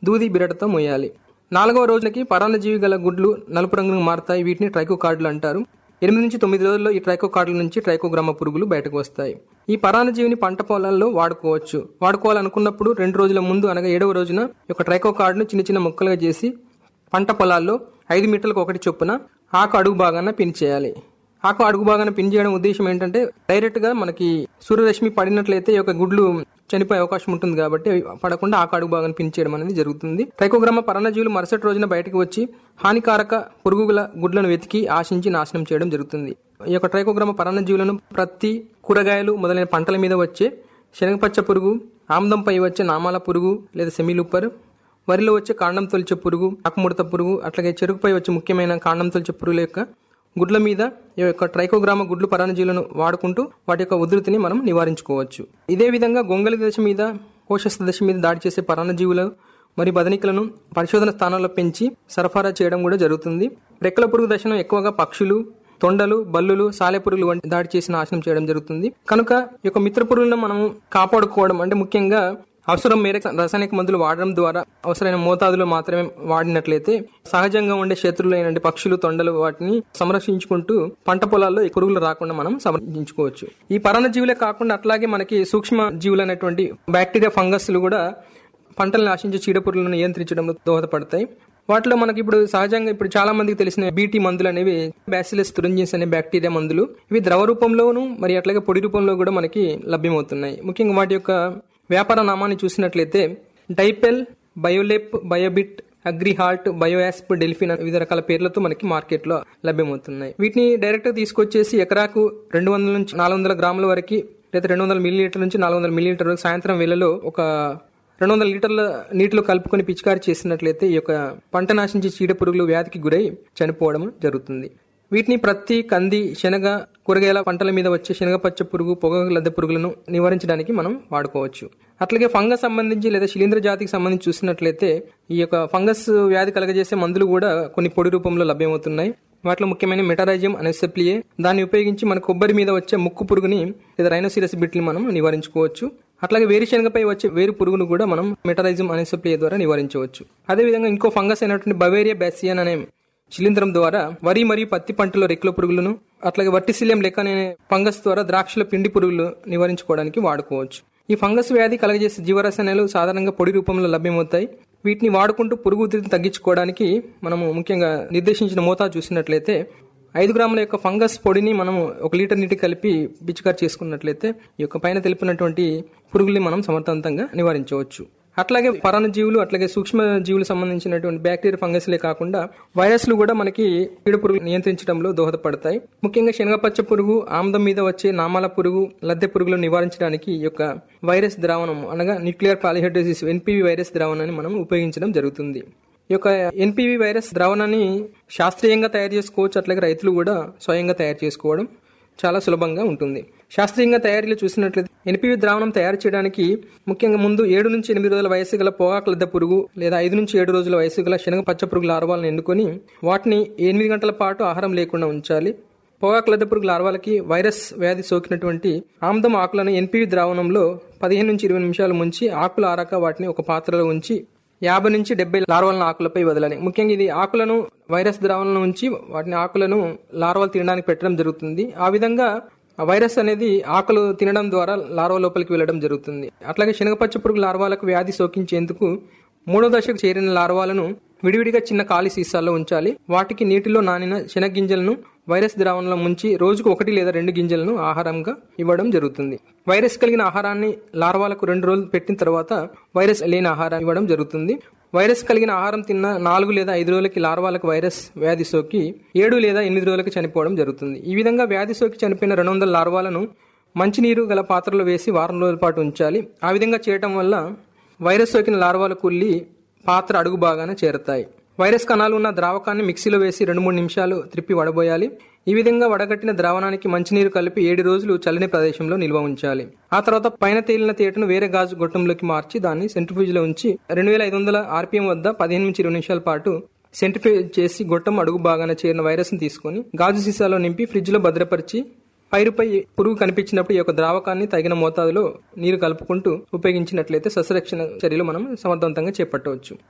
దూది బిరటతో మోయాలి నాలుగవ రోజులకి పరాన్నజీవి గల గుడ్లు నలుపు రంగును మారుతాయి వీటిని ట్రైకో కార్డులు అంటారు ఎనిమిది నుంచి తొమ్మిది రోజుల్లో ఈ ట్రైకో కార్డుల నుంచి ట్రైకోగ్రామ పురుగులు బయటకు వస్తాయి ఈ పరాన్నజీవిని పంట పొలాల్లో వాడుకోవచ్చు వాడుకోవాలనుకున్నప్పుడు రెండు రోజుల ముందు అనగా ఏడవ రోజున ఈ యొక్క ట్రైకో కార్డును చిన్న చిన్న ముక్కలుగా చేసి పంట పొలాల్లో ఐదు మీటర్లకు ఒకటి చొప్పున ఆకు అడుగు భాగాన పిన్ చేయాలి ఆకు అడుగు భాగాన పిన్ చేయడం ఉద్దేశం ఏంటంటే డైరెక్ట్ గా మనకి సూర్యరశ్మి పడినట్లయితే ఈ యొక్క గుడ్లు చనిపోయే అవకాశం ఉంటుంది కాబట్టి అవి పడకుండా ఆకు అడుగు భాగాన పిన్ చేయడం అనేది జరుగుతుంది ట్రైకోగ్రామ పరాన్నజీవులు మరుసటి రోజున బయటకు వచ్చి హానికారక పురుగుల గుడ్లను వెతికి ఆశించి నాశనం చేయడం జరుగుతుంది ఈ యొక్క ట్రైకోగ్రామ పరాన్నజీవులను ప్రతి కూరగాయలు మొదలైన పంటల మీద వచ్చే శనగపచ్చ పురుగు ఆమ్దంపై వచ్చే నామాల పురుగు లేదా సెమిలుప్పర్ వరిలో వచ్చే కాండం తొలిచే పురుగు ఆకుముడత పురుగు అట్లాగే చెరుకుపై వచ్చే ముఖ్యమైన కాండం తొలిచే పురుగుల యొక్క గుడ్ల మీద ఈ యొక్క ట్రైకోగ్రామ గుడ్లు పరాన్నజీవులను వాడుకుంటూ వాటి యొక్క ఉధృతిని మనం నివారించుకోవచ్చు ఇదే విధంగా గొంగలి దశ మీద కోశస్థ దశ మీద దాడి చేసే పరాన్నజీవులు మరియు బదనికలను పరిశోధన స్థానాల్లో పెంచి సరఫరా చేయడం కూడా జరుగుతుంది రెక్కల పురుగు దశను ఎక్కువగా పక్షులు తొండలు బల్లులు సాలెపురుగులు వంటి దాడి చేసి నాశనం చేయడం జరుగుతుంది కనుక ఈ యొక్క మిత్ర పురుగులను మనం కాపాడుకోవడం అంటే ముఖ్యంగా అవసరం మేరకు రసాయనిక మందులు వాడడం ద్వారా అవసరమైన మోతాదులో మాత్రమే వాడినట్లయితే సహజంగా ఉండే శత్రువులు అయిన పక్షులు తొండలు వాటిని సంరక్షించుకుంటూ పంట పొలాల్లో ఈ పురుగులు రాకుండా మనం సంరక్షించుకోవచ్చు ఈ పరాన్న జీవులే కాకుండా అట్లాగే మనకి సూక్ష్మ జీవులు అనేటువంటి బ్యాక్టీరియా ఫంగస్లు కూడా పంటలను ఆశించే చీడపురుగులను నియంత్రించడంలో దోహదపడతాయి వాటిలో మనకి ఇప్పుడు సహజంగా ఇప్పుడు చాలా మందికి తెలిసిన బీటీ మందులు అనేవి బ్యాసిలస్ తురంజిన్స్ అనే బ్యాక్టీరియా మందులు ఇవి ద్రవ రూపంలోను మరి అట్లాగే పొడి రూపంలో కూడా మనకి లభ్యమవుతున్నాయి ముఖ్యంగా వాటి యొక్క వ్యాపార నామాన్ని చూసినట్లయితే డైపెల్ బయోలెప్ బయోబిట్ అగ్రిహాల్ట్ బయోయాస్ప్ డెల్ఫిన్ వివిధ రకాల పేర్లతో మనకి మార్కెట్ లో లభ్యమవుతున్నాయి వీటిని డైరెక్ట్ గా తీసుకొచ్చేసి ఎకరాకు రెండు వందల నుంచి నాలుగు వందల గ్రాముల వరకు లేదా రెండు వందల మిల్లీలీటర్ నుంచి నాలుగు వందల మిల్లీలీటర్ వరకు సాయంత్రం వేళలో ఒక రెండు వందల లీటర్ల నీటిలో కలుపుకొని పిచికారి చేసినట్లయితే ఈ యొక్క పంట నాశించే చీడ పురుగులు వ్యాధికి గురై చనిపోవడం జరుగుతుంది వీటిని ప్రతి కంది శనగ కూరగాయల పంటల మీద వచ్చే శనగ పచ్చ పురుగు పొగ లద్దె పురుగులను నివారించడానికి మనం వాడుకోవచ్చు అట్లాగే ఫంగస్ సంబంధించి లేదా శిలీంద్ర జాతికి సంబంధించి చూసినట్లయితే ఈ యొక్క ఫంగస్ వ్యాధి కలగజేసే మందులు కూడా కొన్ని పొడి రూపంలో లభ్యమవుతున్నాయి వాటిలో ముఖ్యమైన మెటారైజియం అనెసెప్లియే దాన్ని ఉపయోగించి మన కొబ్బరి మీద వచ్చే ముక్కు పురుగుని లేదా రైనోసిరస్ బిట్ని మనం నివారించుకోవచ్చు అట్లాగే వేరుశనగపై వచ్చే వేరు పురుగును కూడా మనం మెటరైజం అనెసెప్లియే ద్వారా నివారించవచ్చు అదేవిధంగా ఇంకో ఫంగస్ అయినటువంటి బవేరియా బ్యాసియన్ అనే శిలీంధ్రం ద్వారా వరి మరియు పత్తి పంటలో రెక్కల పురుగులను అట్లాగే వర్టిసిలియం లెక్క అనే ఫంగస్ ద్వారా ద్రాక్షల పిండి పురుగులు నివారించుకోవడానికి వాడుకోవచ్చు ఈ ఫంగస్ వ్యాధి కలగజేసే జీవరసాయనాలు సాధారణంగా పొడి రూపంలో లభ్యమవుతాయి వీటిని వాడుకుంటూ పురుగు ఉధృతిని తగ్గించుకోవడానికి మనము ముఖ్యంగా నిర్దేశించిన మోతాదు చూసినట్లయితే ఐదు గ్రాముల యొక్క ఫంగస్ పొడిని మనం ఒక లీటర్ నీటి కలిపి పిచికారి చేసుకున్నట్లయితే ఈ యొక్క పైన తెలిపినటువంటి పురుగుల్ని మనం సమర్థవంతంగా నివారించవచ్చు అట్లాగే పరాన్న జీవులు అట్లాగే సూక్ష్మ జీవులు సంబంధించినటువంటి బ్యాక్టీరియా ఫంగస్లే కాకుండా వైరస్లు కూడా మనకి పీడ పురుగు నియంత్రించడంలో దోహదపడతాయి ముఖ్యంగా శనగపచ్చ పురుగు ఆమ్దం మీద వచ్చే నామాల పురుగు లద్దె పురుగులను నివారించడానికి ఈ యొక్క వైరస్ ద్రావణం అనగా న్యూక్లియర్ పాలిహైడ్రోసిస్ ఎన్పివి వైరస్ ద్రావణాన్ని మనం ఉపయోగించడం జరుగుతుంది ఈ యొక్క ఎన్పివి వైరస్ ద్రావణాన్ని శాస్త్రీయంగా తయారు చేసుకోవచ్చు అట్లాగే రైతులు కూడా స్వయంగా తయారు చేసుకోవడం చాలా సులభంగా ఉంటుంది శాస్త్రీయంగా తయారీలో చూసినట్లయితే ఎన్పివి ద్రావణం తయారు చేయడానికి ముఖ్యంగా ముందు ఏడు నుంచి ఎనిమిది రోజుల వయసు గల పొగాకు లద్ద పురుగు లేదా ఐదు నుంచి ఏడు రోజుల వయసు గల శనగ పచ్చ పురుగు లార్వాలను ఎన్నుకొని వాటిని ఎనిమిది గంటల పాటు ఆహారం లేకుండా ఉంచాలి పొగాకు లద్ద పురుగు లార్వాలకి వైరస్ వ్యాధి సోకినటువంటి ఆమ్దం ఆకులను ఎన్పివి ద్రావణంలో పదిహేను నుంచి ఇరవై నిమిషాలు ముంచి ఆకులు ఆరాక వాటిని ఒక పాత్రలో ఉంచి యాభై నుంచి డెబ్బై లార్వలను ఆకులపై వదలాలి ముఖ్యంగా ఇది ఆకులను వైరస్ ద్రావణంలో ఉంచి వాటిని ఆకులను లార్వలు తినడానికి పెట్టడం జరుగుతుంది ఆ విధంగా ఆ వైరస్ అనేది ఆకులు తినడం ద్వారా లార్వా లోపలికి వెళ్ళడం జరుగుతుంది అట్లాగే శనగపచ్చ పురుగు లార్వాలకు వ్యాధి సోకించేందుకు మూడో దశకు చేరిన లార్వాలను విడివిడిగా చిన్న ఖాళీ సీసాల్లో ఉంచాలి వాటికి నీటిలో నానిన శనగింజలను వైరస్ ద్రావణంలో ముంచి రోజుకు ఒకటి లేదా రెండు గింజలను ఆహారంగా ఇవ్వడం జరుగుతుంది వైరస్ కలిగిన ఆహారాన్ని లార్వాలకు రెండు రోజులు పెట్టిన తర్వాత వైరస్ లేని ఆహారం ఇవ్వడం జరుగుతుంది వైరస్ కలిగిన ఆహారం తిన్న నాలుగు లేదా ఐదు రోజులకి లార్వాలకు వైరస్ వ్యాధి సోకి ఏడు లేదా ఎనిమిది రోజులకి చనిపోవడం జరుగుతుంది ఈ విధంగా వ్యాధి సోకి చనిపోయిన రెండు వందల లార్వాలను మంచినీరు గల పాత్రలో వేసి వారం రోజుల పాటు ఉంచాలి ఆ విధంగా చేయటం వల్ల వైరస్ సోకిన లార్వాలు కుళ్ళి పాత్ర అడుగు బాగానే చేరుతాయి వైరస్ కణాలు ఉన్న ద్రావకాన్ని మిక్సీలో వేసి రెండు మూడు నిమిషాలు త్రిప్పి వడబోయాలి ఈ విధంగా వడగట్టిన ద్రావణానికి మంచినీరు కలిపి ఏడు రోజులు చల్లని ప్రదేశంలో నిల్వ ఉంచాలి ఆ తర్వాత పైన తేలిన తేటను వేరే గాజు గొట్టంలోకి మార్చి దాన్ని సెంట్రిఫ్యూజ్ లో ఉంచి రెండు వేల ఐదు వందల ఆర్పిఎం వద్ద పదిహేను నుంచి ఇరవై నిమిషాల పాటు సెంట్రిఫ్యూజ్ చేసి గొట్టం అడుగు బాగానే చేరిన వైరస్ ని తీసుకొని గాజు సీసాలో నింపి ఫ్రిడ్జ్ లో భద్రపరిచి పైరుపై పురుగు కనిపించినప్పుడు ఈ యొక్క ద్రావకాన్ని తగిన మోతాదులో నీరు కలుపుకుంటూ ఉపయోగించినట్లయితే సస్యరక్షణ చర్యలు మనం సమర్థవంతంగా చేపట్టవచ్చు